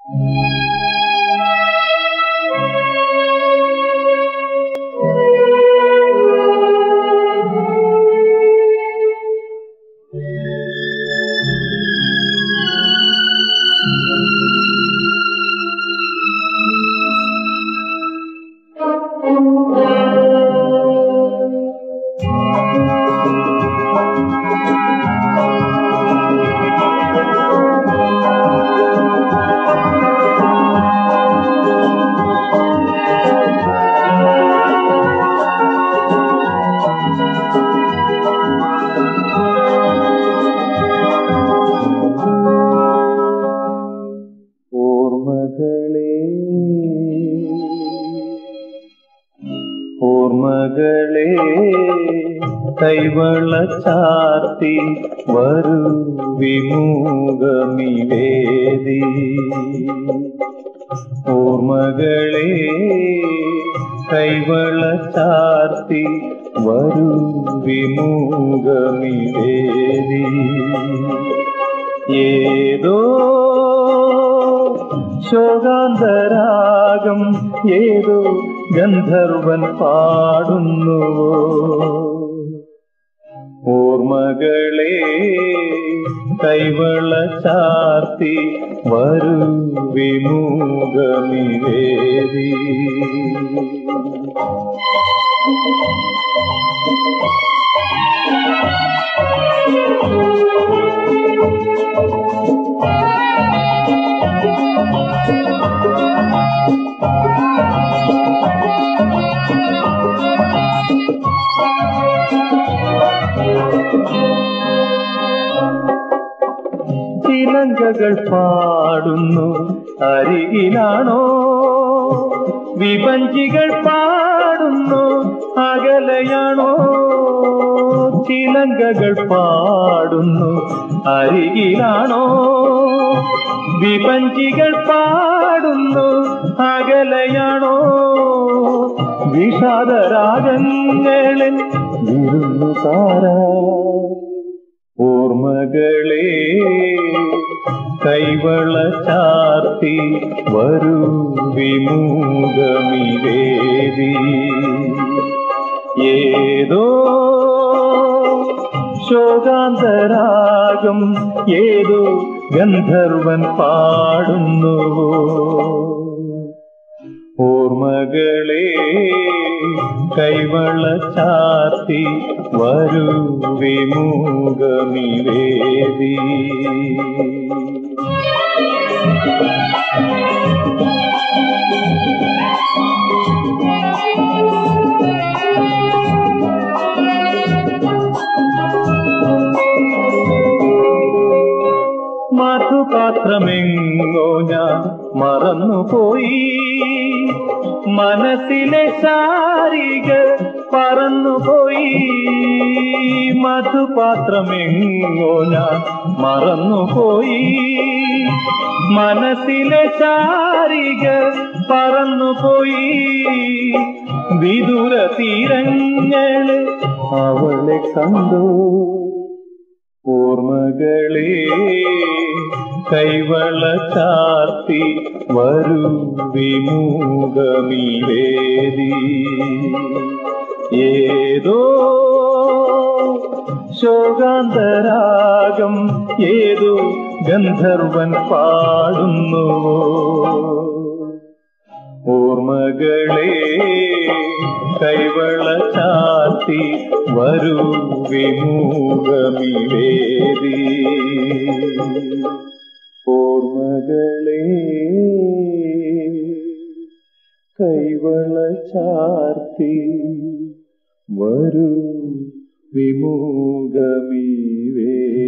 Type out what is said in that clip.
ഓർമ്മകളെ ഓർമ്മകളെ കൈവള ചാർത്തി വരൂ വിമുഖമിവേദി ഓർമ്മകളെ കൈവള ചാർത്തി വരൂ വിമുഖമിവേദി ഏതോ ശോകാന്തരാഗം ഏതോ ഗന്ധർവൻ പാടുന്നുവോ ഓർമ്മകളെ കൈവള ചാർത്തി വരൂ വിമുഖമിവേദി ചിലങ്കകൾ പാടുന്നു അരികിലാണോ വിഭഞ്ചികൾ പാടുന്നു അകലയാണോ ചിലങ്കകൾ പാടുന്നു അരികിലാണോ വിഭഞ്ചികൾ പാടുന്നു അകലയാണോ വിഷാദരാഗങ്ങളിൽ വിരുന്നുകാരാ ഓർമ്മകളെ കൈവള ചാർത്തി വരൂ വിമുഖമിവേദി ഏതോ ശോകാന്തരാഗം ഏതോ ഗന്ധർവൻ പാടുന്നുവോ ഓർമ്മകളെ കൈവള ചാർത്തി വരൂ വിമുഖമിവേദി മധുപാത്രമെങ്ങോ ഞാൻ മറന്നുപോയി മനസ്സിലെ ശാരിക പറന്നുപോയി മധുപാത്രമെങ്ങോ ഞാൻ മറന്നുപോയി മനസ്സിലെ ശാരിക പറന്നുപോയി വിദൂര തീരങ്ങള് അവളെ കണ്ടു ഓർമ്മകളെ കൈവള ചാർത്തി വരൂ വിമുഖമിവേദി ഏതോ ശോകാന്തരാഗം ഏതോ ഗന്ധർവൻ പാടുന്നുവോ ഓർമ്മകളെ കൈവള ചാർത്തി വരൂ വിമുഖമിവേദി ഓർമ്മകളെ കൈവള ചാർത്തി വരൂ വിമുഖമിവേദി